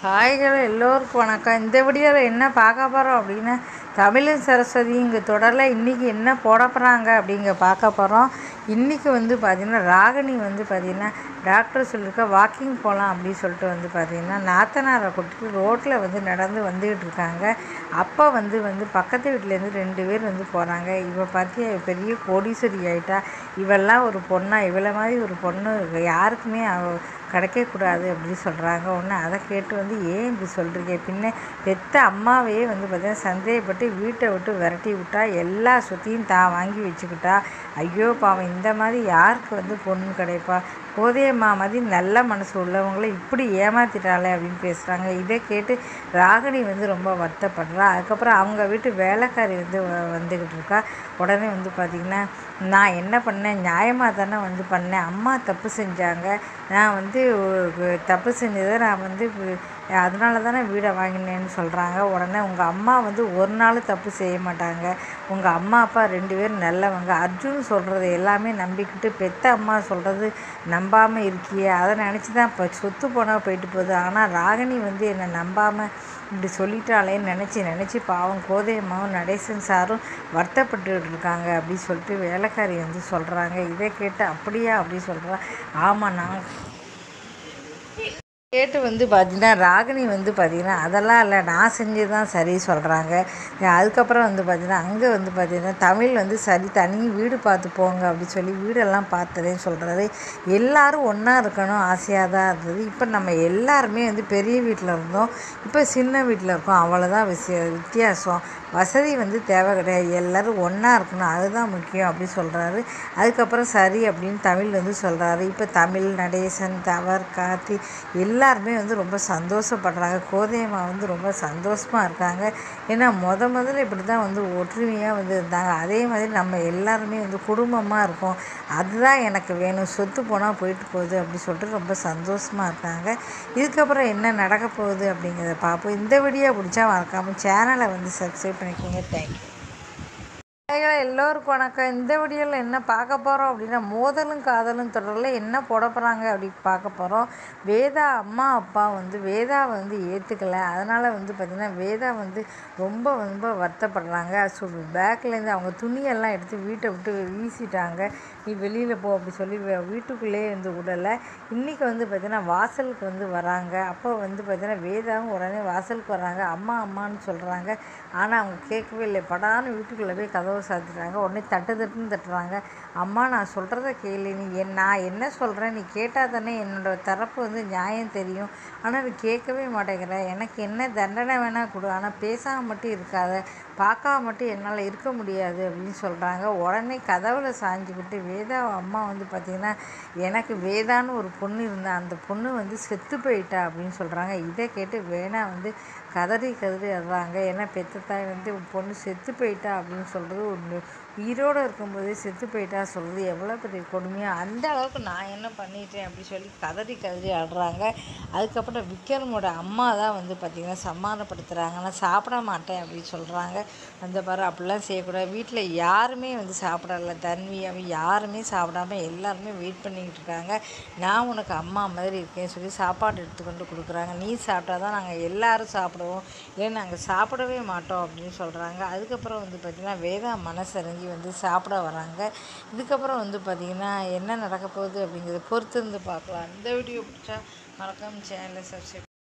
ஹாய்கள் எல்லோருக்கும் வணக்கம் இந்த வீடியோவில் என்ன பார்க்க போகிறோம் அப்படின்னா தமிழும் சரஸ்வதி இங்கே தொடரில் இன்றைக்கி என்ன போட போகிறாங்க அப்படிங்க பார்க்க போகிறோம் இன்றைக்கி வந்து பார்த்திங்கன்னா ராகினி வந்து பார்த்திங்கன்னா டாக்டர் சொல்லியிருக்க வாக்கிங் போகலாம் அப்படின்னு சொல்லிட்டு வந்து பார்த்திங்கன்னா நாத்தனாரை கூட்டிட்டு ரோட்டில் வந்து நடந்து வந்துக்கிட்டு இருக்காங்க அப்போ வந்து வந்து பக்கத்து வீட்டிலேருந்து ரெண்டு பேர் வந்து போகிறாங்க இவ பார்த்தியா இவ பெரிய கோடீஸ்வரி ஆயிட்டா இவெல்லாம் ஒரு பொண்ணா இவளை மாதிரி ஒரு பொண்ணு யாருக்குமே அவ கிடைக்கக்கூடாது அப்படின்னு சொல்கிறாங்க ஒன்று அதை கேட்டு வந்து ஏன் இப்படி சொல்கிறீங்க பின்ன பெத்த அம்மாவையே வந்து பார்த்தீங்கன்னா சந்தேகப்பட்டு வீட்டை விட்டு விரட்டி விட்டா எல்லா சொத்தையும் தான் வாங்கி வச்சுக்கிட்டா ஐயோ பாவம் இந்த மாதிரி யாருக்கு வந்து பொண்ணு கிடைப்பா கோதையம்மா மாதிரி நல்ல மனசு உள்ளவங்கள இப்படி ஏமாத்திட்டாளே அப்படின்னு பேசுகிறாங்க இதை கேட்டு ராகினி வந்து ரொம்ப வருத்தப்படுறா அதுக்கப்புறம் அவங்க வீட்டு வேலைக்காரி வந்து வ- வந்துக்கிட்டு இருக்கா உடனே வந்து பார்த்திங்கன்னா நான் என்ன பண்ணேன் நியாயமாக தானே வந்து பண்ணேன் அம்மா தப்பு செஞ்சாங்க நான் வந்து ஒரு தப்பு செஞ்சதை நான் வந்து வி- அதனால தானே வீடை வாங்கினேன்னு சொல்கிறாங்க உடனே உங்கள் அம்மா வந்து ஒரு நாள் தப்பு செய்ய மாட்டாங்க உங்கள் அம்மா அப்பா ரெண்டு பேரும் நல்லவங்க அர்ஜுன் சொல்கிறது எல்லாமே நம்பிக்கிட்டு பெத்த அம்மா சொல்கிறது நம்பாமல் இருக்கியே அதை நினச்சி தான் இப்போ சொத்து போனால் போயிட்டு போகுது ஆனால் ராகினி வந்து என்னை நம்பாமல் இப்படி சொல்லிட்டாளேன்னு நினச்சி நினச்சி பாவம் கோதையம்மாவும் நடேசன் சாரும் வருத்தப்பட்டுக்கிட்டு இருக்காங்க அப்படி சொல்லிட்டு வேலைக்காரி வந்து சொல்கிறாங்க இதை கேட்டு அப்படியா அப்படி சொல்கிறா ஆமாம் நான் கேட்டு வந்து பார்த்தீங்கன்னா ராகினி வந்து பார்த்தீங்கன்னா அதெல்லாம் இல்லை நான் செஞ்சது தான் சரி சொல்கிறாங்க அதுக்கப்புறம் வந்து பார்த்தீங்கன்னா அங்கே வந்து பார்த்தீங்கன்னா தமிழ் வந்து சரி தனி வீடு பார்த்து போங்க அப்படி சொல்லி வீடெல்லாம் பார்த்ததேன்னு சொல்கிறாரு எல்லாரும் ஒன்றா இருக்கணும் ஆசையாக தான் இருந்தது இப்போ நம்ம எல்லாருமே வந்து பெரிய வீட்டில் இருந்தோம் இப்போ சின்ன வீட்டில் இருக்கோம் அவ்வளோதான் விஷய வித்தியாசம் வசதி வந்து தேவை கிடையாது எல்லோரும் ஒன்றா இருக்கணும் அதுதான் முக்கியம் அப்படி சொல்கிறாரு அதுக்கப்புறம் சரி அப்படின்னு தமிழ் வந்து சொல்கிறாரு இப்போ தமிழ் நடேசன் தவர் கார்த்தி எல்லாருமே வந்து ரொம்ப சந்தோஷப்படுறாங்க கோதையம்மா வந்து ரொம்ப சந்தோஷமாக இருக்காங்க ஏன்னா முத முதல்ல இப்படி தான் வந்து ஒற்றுமையாக வந்து இருந்தாங்க அதே மாதிரி நம்ம எல்லாருமே வந்து குடும்பமாக இருக்கோம் அதுதான் எனக்கு வேணும் சொத்து போனால் போயிட்டு போகுது அப்படி சொல்லிட்டு ரொம்ப சந்தோஷமாக இருக்காங்க இதுக்கப்புறம் என்ன நடக்க போகுது அப்படிங்கிறத பார்ப்போம் இந்த வீடியோ பிடிச்சா மறக்காமல் சேனலை வந்து சப்ஸ்கிரைப் பண்ணிக்கோங்க தேங்க்யூ ஹாய்களா எல்லோருக்கும் வணக்கம் இந்த வீடியோவில் என்ன பார்க்க போகிறோம் அப்படின்னா மோதலும் காதலும் தொடரில் என்ன போட போகிறாங்க அப்படி பார்க்க போகிறோம் வேதா அம்மா அப்பா வந்து வேதா வந்து ஏற்றுக்கலை அதனால் வந்து பார்த்திங்கன்னா வேதா வந்து ரொம்ப ரொம்ப வருத்தப்படுறாங்க ஸோ பேக்லேருந்து அவங்க துணியெல்லாம் எடுத்து வீட்டை விட்டு வீசிட்டாங்க நீ வெளியில் போ அப்படி சொல்லி வே- வீட்டுக்குள்ளேயே வந்து விடலை இன்றைக்கி வந்து பார்த்திங்கன்னா வாசலுக்கு வந்து வராங்க அப்போ வந்து பார்த்திங்கன்னா வேதாவும் உடனே வாசலுக்கு வராங்க அம்மா அம்மான்னு சொல்கிறாங்க ஆனால் அவங்க கேட்கவே இல்லை படான்னு வீட்டுக்குள்ளே போய் கதவை சாத்திட்டாங்க உடனே தட்டு தட்டுன்னு தட்டுறாங்க அம்மா நான் சொல்கிறத கேளு நீ என் நான் என்ன சொல்கிறேன் நீ கேட்டால் தானே என்னோட தரப்பு வந்து நியாயம் தெரியும் ஆனால் நீ கேட்கவே மாட்டேங்கிற எனக்கு என்ன தண்டனை வேணால் கொடு ஆனால் பேசாமல் மட்டும் இருக்காத பார்க்காம மட்டும் என்னால் இருக்க முடியாது அப்படின்னு சொல்கிறாங்க உடனே கதவுல சாஞ்சுக்கிட்டு வேதா அம்மா வந்து பார்த்திங்கன்னா எனக்கு வேதான்னு ஒரு பொண்ணு இருந்தா அந்த பொண்ணு வந்து செத்து போயிட்டா அப்படின்னு சொல்கிறாங்க இதை கேட்டு வேணா வந்து கதறி கதறி அழுறாங்க ஏன்னா பெத்த தாய் வந்து உன் பொண்ணு செத்து போயிட்டா அப்படின்னு சொல்கிறது ஒன்று உயிரோடு இருக்கும்போதே செத்து போயிட்டா சொல்கிறது எவ்வளோ பெரிய கொடுமையாக அந்த அளவுக்கு நான் என்ன பண்ணிட்டேன் அப்படி சொல்லி கதறி கதறி அழுறாங்க அதுக்கப்புறம் விக்ரமோட அம்மா தான் வந்து பார்த்திங்கன்னா சமாதானப்படுத்துகிறாங்க நான் சாப்பிட மாட்டேன் அப்படின்னு சொல்கிறாங்க அந்த பாரு அப்படிலாம் செய்யக்கூடாது வீட்டில் யாருமே வந்து சாப்பிடல தன்வி அவன் யாருமே சாப்பிடாம எல்லாருமே வெயிட் பண்ணிக்கிட்டு இருக்காங்க நான் உனக்கு அம்மா மாதிரி இருக்கேன்னு சொல்லி சாப்பாடு எடுத்துக்கொண்டு கொடுக்குறாங்க நீ சாப்பிட்டா தான் நாங்கள் எல்லாரும் சாப்பிடுவோம் இல்லை நாங்கள் சாப்பிடவே மாட்டோம் அப்படின்னு சொல்கிறாங்க அதுக்கப்புறம் வந்து பார்த்திங்கன்னா வேதா மனசறிஞ்சு வந்து சாப்பிட வராங்க இதுக்கப்புறம் வந்து பார்த்திங்கன்னா என்ன நடக்க போகுது அப்படிங்கிறத பொறுத்து இருந்து பார்க்கலாம் இந்த வீடியோ பிடிச்சா மறக்காம சேனலை சப்ஸ்கிரைப்